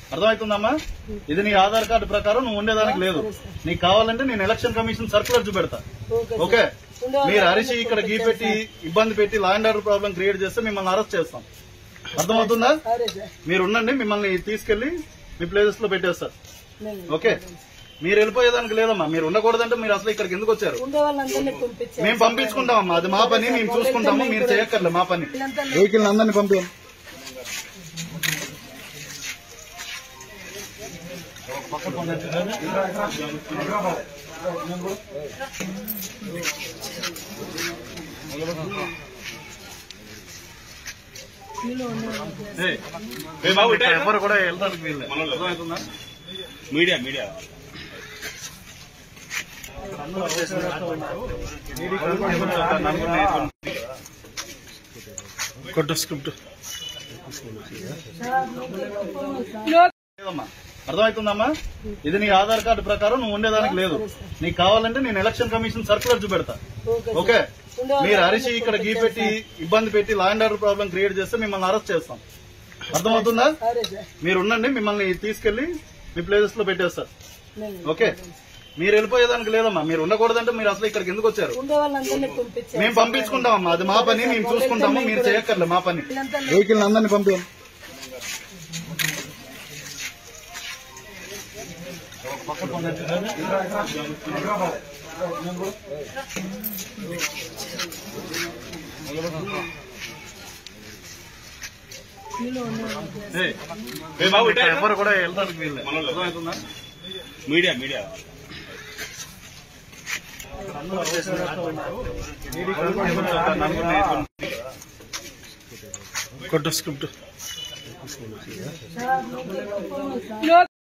అర్థమవుతుందమ్మా ఇది నీ ఆధార్ కార్డు ప్రకారం నువ్వు ఉండేదానికి లేదు నీకు కావాలంటే నేను ఎలక్షన్ కమిషన్ సర్కులర్ చూపెడతా ఓకే మీరు అరిచి ఇక్కడ గీ పెట్టి ఇబ్బంది పెట్టి law and order problem create చేస్తే మిమ్మల్ని అరెస్ట్ చేస్తాం అర్థమవుతుందా మీరు ఉండండి మిమ్మల్ని తీసుకెళ్లి మీ ప్లేసెస్ లో పెట్టేస్తారు ఓకే మీరు వెళ్ళిపోయేదానికి లేదమ్మా మీరు ఉండకూడదంటే మీరు అసలు ఇక్కడికి ఎందుకు వచ్చారు ఉండే వాళ్ళందరినీ పంపించారు మేము పంపించుకుంటామమ్మా అది మా పని మేము చూసుకుంటాము మీరు చేయక్కర్లే మా పని వెహికల్ అందరినీ పంపించాం ఏయ్, ఇక్కడ ఎవరు కూడా వెళ్ళడానికి వీల్లేదు అర్థమవుతుందా మీడియా మీడియా కొట్టు స్క్రిప్ట్ లేదమ్మా అర్థమవుతుందమ్మా ఇది నీ ఆధార్ కార్డు ప్రకారం నువ్వు ఉండేదానికి లేదు నీకు కావాలంటే నేను ఎలక్షన్ కమిషన్ సర్కులర్ చూపెడతా ఓకే మీరు అరిచి ఇక్కడ గీ పెట్టి ఇబ్బంది పెట్టి law and order problem create చేస్తే మిమ్మల్ని అరెస్ట్ చేస్తాం అర్థమవుతుందా మీరు ఉండండి మిమ్మల్ని తీసుకెళ్లి మీ ప్లేసెస్ లో పెట్టేస్తారు ఓకే మీరు వెళ్ళిపోయేదానికి లేదమ్మా మీరు ఉండకూడదంటే మీరు అసలు ఇక్కడికి ఎందుకు వచ్చారు ఉండే వాళ్ళందరినీ పంపించారు మేము పంపించుకుంటామమ్మా అది మా పని మేము చూసుకుంటాము మీరు చేయక్కర్లే మా పని వెహికల్ అందరినీ పంపించాం ఏయ్, ఇక్కడ ఎవరు కూడా వెళ్ళడానికి వీల్లేదు అర్థమవుతుందా మీడియా మీడియా కొట్టు స్క్రిప్ట్